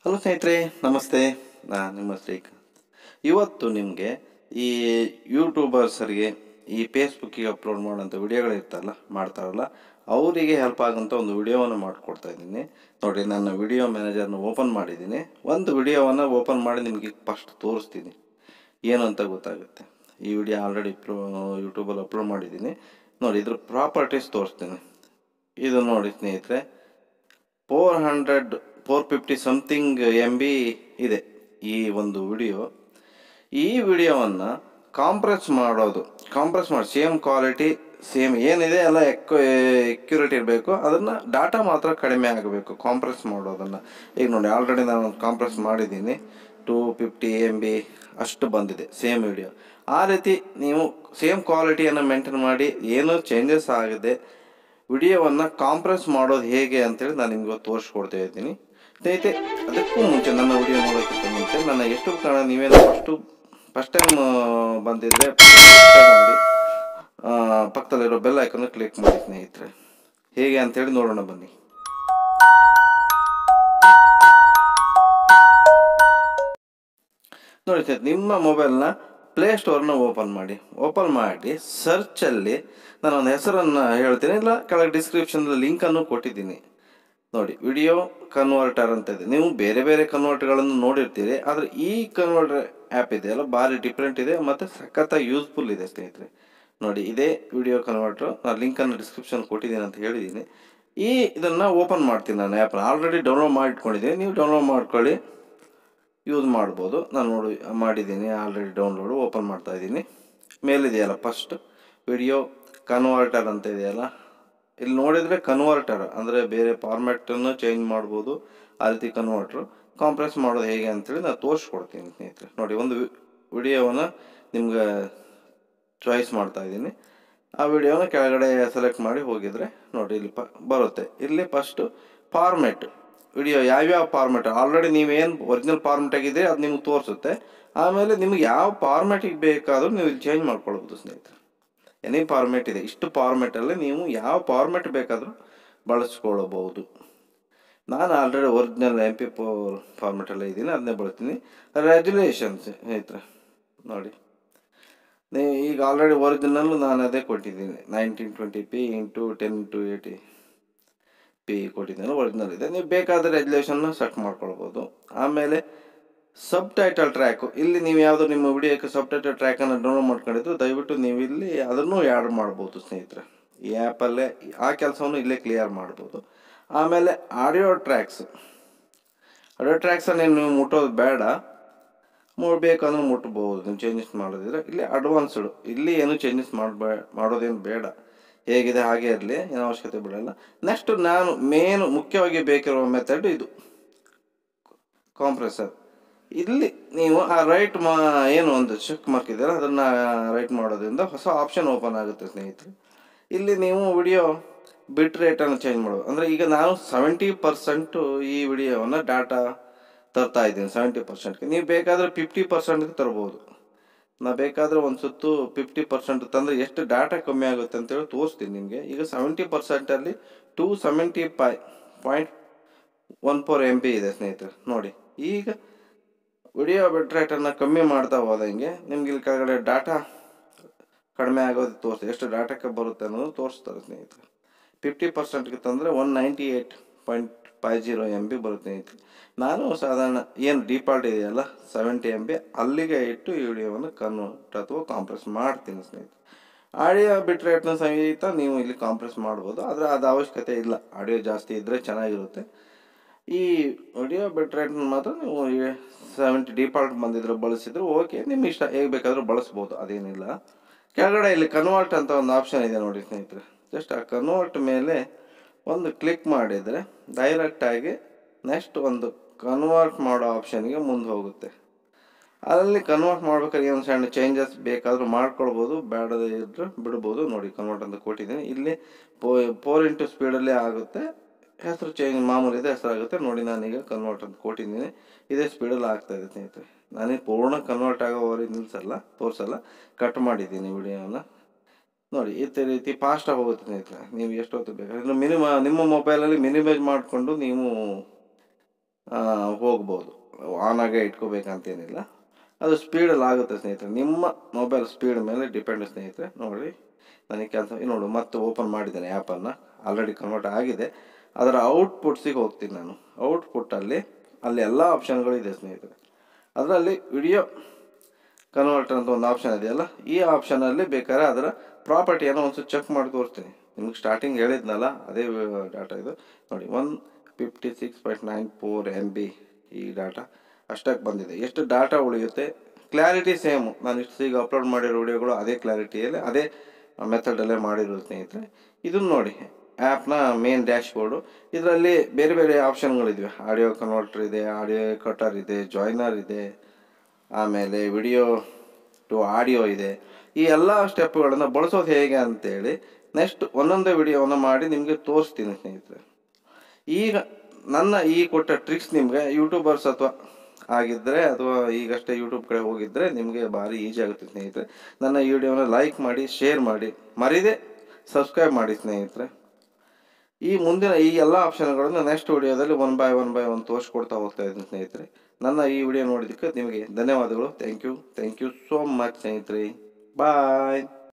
hello ಸ್ನೇಹಿತರೆ ನಮಸ್ತೆ ನಾನು ನಿಮ್ಮ ಶ್ರೀಕಾಂತ್ ಇವತ್ತು ನಿಮಗೆ ಈ ಯೂಟ್ಯೂಬರ್ಸರಿಗೆ ಈ ಫೇಸ್ಬುಕ್ಕಿಗೆ ಅಪ್ಲೋಡ್ ಮಾಡೋಂಥ ವಿಡಿಯೋಗಳಿರ್ತಾರಲ್ಲ ಮಾಡ್ತಾರಲ್ಲ ಅವರಿಗೆ ಹೆಲ್ಪ್ ಆಗೋಂಥ ಒಂದು ವಿಡಿಯೋವನ್ನು ಮಾಡಿಕೊಡ್ತಾ ಇದ್ದೀನಿ ನೋಡಿ ನನ್ನ ವಿಡಿಯೋ ಮ್ಯಾನೇಜರ್ನ ಓಪನ್ ಮಾಡಿದ್ದೀನಿ ಒಂದು ವಿಡಿಯೋವನ್ನು ಓಪನ್ ಮಾಡಿ ನಿಮಗೆ ಫಸ್ಟ್ ತೋರಿಸ್ತೀನಿ ಏನು ಅಂತ ಗೊತ್ತಾಗುತ್ತೆ ಈ ವಿಡಿಯೋ ಆಲ್ರೆಡಿ ಯೂಟ್ಯೂಬಲ್ಲಿ ಅಪ್ಲೋಡ್ ಮಾಡಿದ್ದೀನಿ ನೋಡಿ ಇದ್ರ ಪ್ರಾಪರ್ಟೀಸ್ ತೋರಿಸ್ತೀನಿ ಇದು ನೋಡಿ ಸ್ನೇಹಿತರೆ four hundred four fifty something M B ಇದೆ ಈ ಒಂದು ವಿಡಿಯೋ ಈ ವಿಡಿಯೋವನ್ನು ಕಾಂಪ್ರೆಸ್ ಮಾಡೋದು ಕಾಂಪ್ರೆಸ್ ಮಾಡಿ ಸೇಮ್ ಕ್ವಾಲಿಟಿ ಸೇಮ್ ಏನಿದೆ ಎಲ್ಲ ಎಕ್ಕು ಎಕ್ಯುರೇಟ್ ಇರಬೇಕು ಅದನ್ನು ಡಾಟಾ ಮಾತ್ರ ಕಡಿಮೆ ಆಗಬೇಕು ಕಾಂಪ್ರೆಸ್ ಮಾಡೋದನ್ನು ಈಗ ನೋಡಿ ಆಲ್ರೆಡಿ ನಾನು ಕಾಂಪ್ರೆಸ್ ಮಾಡಿದ್ದೀನಿ ಟೂ ಫಿಫ್ಟಿ ಎಮ್ ಬಿ ಅಷ್ಟು ಬಂದಿದೆ ಸೇಮ್ ವಿಡಿಯೋ ಆ ರೀತಿ ನೀವು ಸೇಮ್ ಕ್ವಾಲಿಟಿಯನ್ನು ಮೇಂಟೈನ್ ಮಾಡಿ ಏನೂ ಚೇಂಜಸ್ ಆಗದೆ ವಿಡಿಯೋವನ್ನು ಕಾಂಪ್ರೆಸ್ ಮಾಡೋದು ಹೇಗೆ ಅಂತೇಳಿ ನಾನು ನಿಮ್ಗೆ ತೋರಿಸ್ಕೊಡ್ತಾ ಇದ್ದೀನಿ ಸ್ನೇಹಿತೆ ಅದಕ್ಕೂ ಮುಂಚೆ ನನ್ನ ವಿಡಿಯೋ ನೋಡೋಕ್ಕಿಂತ ಮುಂಚೆ ನನ್ನ ಎಷ್ಟು ಕಾರಣ ನೀವೇನು ಫಸ್ಟು ಫಸ್ಟ್ ಟೈಮ್ ಬಂದಿದ್ದರೆ ಮಾಡಿ ಆ, ಪಕ್ಕದಲ್ಲಿರೋ ಬೆಲ್ ಐಕನ್ನು ಕ್ಲಿಕ್ ಮಾಡಿ ಸ್ನೇಹಿತರೆ ಹೇಗೆ ಅಂತೇಳಿ ನೋಡೋಣ ಬನ್ನಿ ನೋಡಿ ಸ್ನೇಹಿತರೆ ನಿಮ್ಮ ಮೊಬೈಲ್ನ ಪ್ಲೇಸ್ಟೋರ್ನ ಓಪನ್ ಮಾಡಿ ಓಪನ್ ಮಾಡಿ ಸರ್ಚಲ್ಲಿ ನಾನು ಒಂದು ಹೆಸರನ್ನು ಹೇಳ್ತೀನಿ ಇಲ್ಲ ಕೆಳಗೆ ಡಿಸ್ಕ್ರಿಪ್ಷನಲ್ಲಿ ಲಿಂಕನ್ನು ಕೊಟ್ಟಿದ್ದೀನಿ ನೋಡಿ ವಿಡಿಯೋ ಕನ್ವರ್ಟರ್ ಅಂತ ಇದೆ ನೀವು ಬೇರೆ ಬೇರೆ ಕನ್ವರ್ಟ್ಗಳನ್ನು ನೋಡಿರ್ತೀರಿ ಆದರೆ ಈ ಕನ್ವರ್ಟರ್ ಆ್ಯಪ್ ಇದೆ ಅಲ್ಲ ಭಾರಿ ಡಿಫ್ರೆಂಟ್ ಇದೆ ಮತ್ತು ಸಖತ್ತಾಗಿ ಯೂಸ್ಫುಲ್ ಇದೆ ಸ್ನೇಹಿತರೆ ನೋಡಿ ಇದೇ ವಿಡಿಯೋ ಕನ್ವರ್ಟರ್ ನಾನು ಲಿಂಕನ್ನು ಡಿಸ್ಕ್ರಿಪ್ಷನ್ ಕೊಟ್ಟಿದ್ದೀನಿ ಅಂತ ಹೇಳಿದ್ದೀನಿ ಈ ಇದನ್ನು ಓಪನ್ ಮಾಡ್ತೀನಿ ನಾನು ಆ್ಯಪ್ನ ಆಲ್ರೆಡಿ ಡೌನ್ಲೋಡ್ ಮಾಡಿಟ್ಕೊಂಡಿದ್ದೀನಿ ನೀವು ಡೌನ್ಲೋಡ್ ಮಾಡ್ಕೊಳ್ಳಿ ಯೂಸ್ ಮಾಡ್ಬೋದು ನಾನು ನೋಡಿ ಮಾಡಿದ್ದೀನಿ ಆಲ್ರೆಡಿ ಡೌನ್ಲೋಡು ಓಪನ್ ಮಾಡ್ತಾ ಇದ್ದೀನಿ ಮೇಲಿದೆಯಲ್ಲ ಫಸ್ಟ್ ವಿಡಿಯೋ ಕನ್ವರ್ಟರ್ ಅಂತ ಇದೆಯಲ್ಲ ಇಲ್ಲಿ ನೋಡಿದರೆ ಕನ್ವರ್ಟರ್ ಅಂದರೆ ಬೇರೆ ಫಾರ್ಮ್ಯಾಟನ್ನು ಚೇಂಜ್ ಮಾಡ್ಬೋದು ಆ ರೀತಿ ಕನ್ವರ್ಟ್ರು ಕಾಂಪ್ರೆಸ್ ಮಾಡೋದು ಹೇಗೆ ಅಂತೇಳಿ ನಾನು ತೋರಿಸ್ಕೊಡ್ತೀನಿ ಸ್ನೇಹಿತರೆ ನೋಡಿ ಒಂದು ವಿಡಿಯೋವನ್ನು ನಿಮ್ಗೆ ಚಾಯ್ಸ್ ಮಾಡ್ತಾ ಇದ್ದೀನಿ ಆ ವಿಡಿಯೋನ ಕೆಳಗಡೆ ಸೆಲೆಕ್ಟ್ ಮಾಡಿ ಹೋಗಿದರೆ ನೋಡಿ ಇಲ್ಲಿ ಪ ಬರುತ್ತೆ ಇಲ್ಲಿ ಫಸ್ಟು ಫಾರ್ಮೆಟ್ ವಿಡಿಯೋ ಯಾವ್ಯಾವ ಫಾರ್ಮೆಟ್ ಆಲ್ರೆಡಿ ನೀವೇನು ಒರಿಜಿನಲ್ ಫಾರ್ಮೆಟ್ ಆಗಿದೆ ಅದು ನಿಮ್ಗೆ ತೋರಿಸುತ್ತೆ ಆಮೇಲೆ ನಿಮ್ಗೆ ಯಾವ ಫಾರ್ಮೆಟಿಗೆ ಬೇಕಾದರೂ ನೀವು ಇಲ್ಲಿ ಚೇಂಜ್ ಮಾಡ್ಕೊಳ್ಬೋದು ಸ್ನೇಹಿತರೆ ಎನಿ ಫಾರ್ಮೆಟ್ ಇದೆ ಇಷ್ಟು ಫಾರ್ಮೆಟಲ್ಲಿ ನೀವು ಯಾವ ಫಾರ್ಮೆಟ್ ಬೇಕಾದರೂ ಬಳಸ್ಕೊಳ್ಳಬಹುದು ನಾನು already original M P four ಫಾರ್ಮೆಟಲ್ಲೇ ಇದ್ದೀನಿ ಅದನ್ನೇ ಬಳಸ್ತೀನಿ ರೆಗ್ಯುಲೇಷನ್ಸ್ ಸ್ನೇಹಿತರೆ ನೋಡಿ ನೀವು ಈಗ ಆಲ್ರೆಡಿ ಒರಿಜಿನಲ್ಲು ನಾನು ಅದೇ ಕೊಟ್ಟಿದ್ದೀನಿ nineteen twenty P into ten two eighty P ಕೊಟ್ಟಿದ್ದೀನಿ ಒರಿಜಿನಲ್ ಇದೆ ನೀವು ಬೇಕಾದರೆ ರೆಗ್ಯುಲೇಷನ್ನ ಸೆಟ್ ಮಾಡ್ಕೊಳ್ಬೋದು ಆಮೇಲೆ ಸಬ್ ಟೈಟಲ್ ಟ್ರ್ಯಾಕು ಇಲ್ಲಿ ನೀವು ಯಾವುದೋ ನಿಮ್ಮ ವಿಡಿಯೋಕ್ಕೆ ಸಬ್ ಟೈಟಲ್ ಟ್ರ್ಯಾಕನ್ನು ಡೌನ್ಲೋಡ್ ಮಾಡ್ಕೊಂಡಿದ್ದು ದಯವಿಟ್ಟು ನೀವು ಇಲ್ಲಿ ಅದನ್ನು ಆ್ಯಡ್ ಮಾಡ್ಬೋದು ಸ್ನೇಹಿತರೆ ಈ ಆ್ಯಪಲ್ಲೇ ಆ ಕೆಲಸವನ್ನು ಇಲ್ಲೇ ಕ್ಲಿಯರ್ ಮಾಡ್ಬೋದು ಆಮೇಲೆ ಆಡಿಯೋ ಟ್ರ್ಯಾಕ್ಸ್ ಆಡಿಯೋ ಟ್ರ್ಯಾಕ್ಸನ್ನು ನೀವು ಮುಟ್ಟೋದು ಬೇಡ ಬೇಕಂದ್ರೆ ಮುಟ್ಬೋದು ನೀವು ಚೇಂಜಸ್ ಮಾಡೋದಿದ್ರೆ ಇಲ್ಲಿ ಅಡ್ವಾನ್ಸ್ಡು ಇಲ್ಲಿ ಏನು ಚೇಂಜಸ್ ಮಾಡಬೇ ಮಾಡೋದೇನು ಬೇಡ ಹೇಗಿದೆ ಹಾಗೆ ಇರಲಿ ಏನು ಅವಶ್ಯಕತೆ ಬಿಡಲ್ಲ ನೆಕ್ಸ್ಟ್ ನಾನು ಮೇನು ಮುಖ್ಯವಾಗಿ ಬೇಕಿರುವ ಮೆಥಡ್ ಇದು ಕಾಂಪ್ರೆಸರ್ ಇಲ್ಲಿ ನೀವು ಆ ರೈಟ್ ಮಾ ಏನು ಒಂದು ಚೆಕ್ ಮಾರ್ಕ್ ಇದೆಯಲ್ಲ ಅದನ್ನು ರೈಟ್ ಮಾಡೋದ್ರಿಂದ ಹೊಸ ಆಪ್ಷನ್ ಓಪನ್ ಆಗುತ್ತೆ ಸ್ನೇಹಿತರೆ ಇಲ್ಲಿ ನೀವು ವಿಡಿಯೋ ಬಿಟ್ ರೇಟನ್ನು ಚೇಂಜ್ ಮಾಡೋದು ಅಂದರೆ ಈಗ ನಾನು ಸೆವೆಂಟಿ ಪರ್ಸೆಂಟು ಈ ವಿಡಿಯೋವನ್ನು ಡಾಟಾ ತರ್ತಾ ಇದ್ದೀನಿ ಸೆವೆಂಟಿ ಪರ್ಸೆಂಟ್ಗೆ ನೀವು ಬೇಕಾದರೆ ಫಿಫ್ಟಿ ಪರ್ಸೆಂಟ್ಗೆ ತರ್ಬೋದು ನಾ ಬೇಕಾದರೆ ಒಂದು ಸುತ್ತು ಫಿಫ್ಟಿ ಪರ್ಸೆಂಟ್ ತಂದರೆ ಎಷ್ಟು ಡಾಟಾ ಕಮ್ಮಿ ಆಗುತ್ತೆ ಅಂತೇಳಿ ತೋರಿಸ್ತೀನಿ ನಿಮಗೆ ಈಗ ಸೆವೆಂಟಿ ಪರ್ಸೆಂಟಲ್ಲಿ two seventy five point one four M B ಇದೆ ಸ್ನೇಹಿತರೆ ನೋಡಿ ಈಗ ವಿಡಿಯೋ ಬಿಟ್ ರೇಟನ್ನು ಕಮ್ಮಿ ಮಾಡ್ತಾ ಹೋದಂಗೆ ನಿಮ್ಗೆ ಇಲ್ಲಿ ಕೆಳಗಡೆ ಡಾಟಾ ಕಡಿಮೆ ಆಗೋದು ತೋರಿಸಿ ಎಷ್ಟು ಡಾಟಾಕ್ಕೆ ಬರುತ್ತೆ ಅನ್ನೋದು ತೋರಿಸ್ತಾರೆ ಸ್ನೇಹಿತರೆ ಫಿಫ್ಟಿ ಪರ್ಸೆಂಟ್ಗೆ ತಂದರೆ one ninety eight point five zero M B ಬರುತ್ತೆ ಸ್ನೇಹಿತರೆ ನಾನು ಸಾಧಾರಣ ಏನು ಡಿಫಾಲ್ಟ್ ಇದೆಯಲ್ಲ ಸೆವೆಂಟಿ ಎಮ್ ಬಿ ಅಲ್ಲಿಗೆ ಇಟ್ಟು ಈ ವಿಡಿಯೋವನ್ನು ಕನ್ವರ್ಟ್ ಅಥವಾ ಕಾಂಪ್ರೆಸ್ ಮಾಡ್ತೀನಿ ಸ್ನೇಹಿತರೆ ಆಡಿಯೋ ಬಿಟ್ ರೇಟ್ನ ಸಹಿತ ನೀವು ಇಲ್ಲಿ ಕಾಂಪ್ರೆಸ್ ಮಾಡ್ಬೋದು ಆದರೆ ಅದು ಅವಶ್ಯಕತೆ ಇಲ್ಲ ಆಡಿಯೋ ಜಾಸ್ತಿ ಇದ್ದರೆ ಚೆನ್ನಾಗಿರುತ್ತೆ ಈ ವಿಡಿಯೋ ಬಿಟ್ ರೇಟ್ನ ಮಾತ್ರ ನೀವು ಸೆವೆಂಟಿ ಡಿಫಾಲ್ಟ್ ಬಂದಿದ್ರೆ ಬಳಸಿದ್ರೆ ಓಕೆ ನಿಮ್ಮ ಇಷ್ಟ ಹೇಗೆ ಬೇಕಾದರೂ ಬಳಸ್ಬೋದು ಅದೇನಿಲ್ಲ ಕೆಳಗಡೆ ಇಲ್ಲಿ ಕನ್ವರ್ಟ್ ಅಂತ ಒಂದು ಆಪ್ಷನ್ ಇದೆ ನೋಡಿ ಸ್ನೇಹಿತರೆ ಜಸ್ಟ್ ಆ ಕನ್ವರ್ಟ್ ಮೇಲೆ ಒಂದು ಕ್ಲಿಕ್ ಮಾಡಿದರೆ ಡೈರೆಕ್ಟಾಗಿ ನೆಕ್ಸ್ಟ್ ಒಂದು ಕನ್ವರ್ಟ್ ಮಾಡೋ ಆಪ್ಷನ್ಗೆ ಮುಂದೆ ಹೋಗುತ್ತೆ ಅಲ್ಲಿ ಕನ್ವರ್ಟ್ ಮಾಡ್ಬೇಕಾದ್ರೆ ಏನು ಸಣ್ಣ ಚೇಂಜಸ್ ಬೇಕಾದರೂ ಮಾಡ್ಕೊಳ್ಬೋದು ಬೇಡದೇ ಇದ್ದರೆ ಬಿಡ್ಬೋದು ನೋಡಿ ಕನ್ವರ್ಟ್ ಅಂತ ಕೊಟ್ಟಿದ್ದೀನಿ ಇಲ್ಲಿ ಪೋ ಫೋರ್ ಇಂಟು ಸ್ಪೀಡಲ್ಲೇ ಆಗುತ್ತೆ ಹೆಸರು ಚೇಂಜ್ ಮಾಮೂಲಿ ಇದೆ ಹೆಸರಾಗುತ್ತೆ ನೋಡಿ ನಾನೀಗ ಕನ್ವರ್ಟ್ ಅಂತ ಕೊಟ್ಟಿದ್ದೀನಿ ಇದೇ ಸ್ಪೀಡಲ್ಲಿ ಆಗ್ತಾಯಿದೆ ಸ್ನೇಹಿತರೆ ನಾನೇ ಪೂರ್ಣ ಕನ್ವರ್ಟ್ ಆಗೋವರೆಗೆ ನಿಲ್ಲಿಸಲ್ಲ ತೋರಿಸಲ್ಲ ಕಟ್ ಮಾಡಿದ್ದೀನಿ ವಿಡಿಯೋನ ನೋಡಿ ಈ ತ- ರೀತಿ ಫಾಸ್ಟಾಗಿ ಹೋಗುತ್ತೆ ಸ್ನೇಹಿತರೆ ನೀವು ಎಷ್ಟೊತ್ತು ಬೇಕಾದ್ರೆ ಇನ್ನು ಮಿನಿಮ ನಿಮ್ಮ ಮೊಬೈಲಲ್ಲಿ ಮಿನಿಮೈಸ್ ಮಾಡಿಕೊಂಡು ನೀವು ಹೋಗ್ಬೋದು ಆನಾಗೆ ಇಟ್ಕೋಬೇಕಂತೇನಿಲ್ಲ ಅದು ಸ್ಪೀಡಲ್ಲಿ ಆಗುತ್ತೆ ಸ್ನೇಹಿತರೆ ನಿಮ್ಮ ಮೊಬೈಲ್ ಸ್ಪೀಡ್ ಮೇಲೆ ಡಿಪೆಂಡ್ ಸ್ನೇಹಿತರೆ ನೋಡಿ ನನಗೆ ಕೆಲಸ ನೋಡು ಮತ್ತೆ ಓಪನ್ ಮಾಡಿದ್ದೇನೆ ಆ್ಯಪನ್ನು ಆಲ್ರೆಡಿ ಕನ್ವರ್ಟ್ ಆಗಿದೆ ಅದರ ಔಟ್ಪುಟ್ಸಿಗೆ ಹೋಗ್ತೀನಿ ನಾನು ಔಟ್ಪುಟ್ಟಲ್ಲಿ ಅಲ್ಲಿ ಎಲ್ಲ ಆಪ್ಷನ್ಗಳಿದೆ ಸ್ನೇಹಿತರೆ ಅದರಲ್ಲಿ ವಿಡಿಯೋ ಕನ್ವರ್ಟರ್ ಅಂತ ಒಂದು ಆಪ್ಷನ್ ಇದೆಯಲ್ಲ ಈ ಆಪ್ಷನಲ್ಲಿ ಬೇಕಾದ್ರೆ ಅದರ ಪ್ರಾಪರ್ಟಿಯನ್ನು ಒಂದು ಚೆಕ್ ಮಾಡಿ ತೋರಿಸ್ತೀನಿ ನಿಮ್ಗೆ ಸ್ಟಾರ್ಟಿಂಗ್ ಹೇಳಿದ್ನಲ್ಲ ಅದೇ ಡಾಟಾ ಇದು ನೋಡಿ one fifty six point nine four M B ಈ ಡಾಟಾ ಅಷ್ಟಕ್ಕೆ ಬಂದಿದೆ ಎಷ್ಟು ಡಾಟಾ ಉಳಿಯುತ್ತೆ ಕ್ಲಾರಿಟಿ ಸೇಮು ನಾನು ಇಷ್ಟು ಈಗ ಅಪ್ಲೋಡ್ ಮಾಡಿರೋ ವಿಡಿಯೋಗಳು ಅದೇ ಕ್ಲಾರಿಟಿಯಲ್ಲಿ ಅದೇ ಮೆಥಡಲ್ಲೇ ಮಾಡಿರೋ ಸ್ನೇಹಿತರೆ ಇದನ್ನು ನೋಡಿ ಆ್ಯಪ್ನ ಮೇನ್ ಡ್ಯಾಶ್ ಬೋರ್ಡು ಇದರಲ್ಲಿ ಬೇರೆ ಬೇರೆ ಆಪ್ಷನ್ಗಳಿವೆ ಆಡಿಯೋ ಕನ್ವರ್ಟರ್ ಇದೆ ಆಡಿಯೋ ಕಟರ್ ಇದೆ ಜಾಯ್ನರ್ ಇದೆ ಆಮೇಲೆ ವಿಡಿಯೋ ಟು ಆಡಿಯೋ ಇದೆ ಈ ಎಲ್ಲ ಸ್ಟೆಪ್ಗಳನ್ನು ಬಳಸೋದು ಹೇಗೆ ಅಂತೇಳಿ ನೆಕ್ಸ್ಟ್ ಒಂದೊಂದೇ ವಿಡಿಯೋವನ್ನು ಮಾಡಿ ನಿಮಗೆ ತೋರಿಸ್ತೀನಿ ಸ್ನೇಹಿತರೆ ಈಗ ನನ್ನ ಈ ಕೊಟ್ಟ ಟ್ರಿಕ್ಸ್ ನಿಮಗೆ ಯೂಟ್ಯೂಬರ್ಸ್ ಅಥವಾ ಆಗಿದ್ದರೆ ಅಥವಾ ಈಗಷ್ಟೇ ಯೂಟ್ಯೂಬ್ ಕಡೆ ಹೋಗಿದ್ದರೆ ನಿಮಗೆ ಭಾರಿ ಈಸಿ ಆಗುತ್ತೆ ಸ್ನೇಹಿತರೆ ನನ್ನ ಈ ವಿಡಿಯೋನ ಲೈಕ್ ಮಾಡಿ ಶೇರ್ ಮಾಡಿ ಮರಿದೆ ಸಬ್ಸ್ಕ್ರೈಬ್ ಮಾಡಿ ಸ್ನೇಹಿತರೆ ಈ ಮುಂದಿನ ಈ ಎಲ್ಲ ಆಪ್ಷನ್ಗಳನ್ನು ನೆಕ್ಸ್ಟ್ ವಿಡಿಯೋದಲ್ಲಿ one by one by one ತೋರಿಸ್ಕೊಡ್ತಾ ಹೋಗ್ತಾ ಇದ್ದೀನಿ ಸ್ನೇಹಿತರೆ ನನ್ನ ಈ ವಿಡಿಯೋ ನೋಡಿದ್ದಕ್ಕೆ ನಿಮಗೆ ಧನ್ಯವಾದಗಳು thank you thank you so much ಸ್ನೇಹಿತರೆ ಬಾಯ್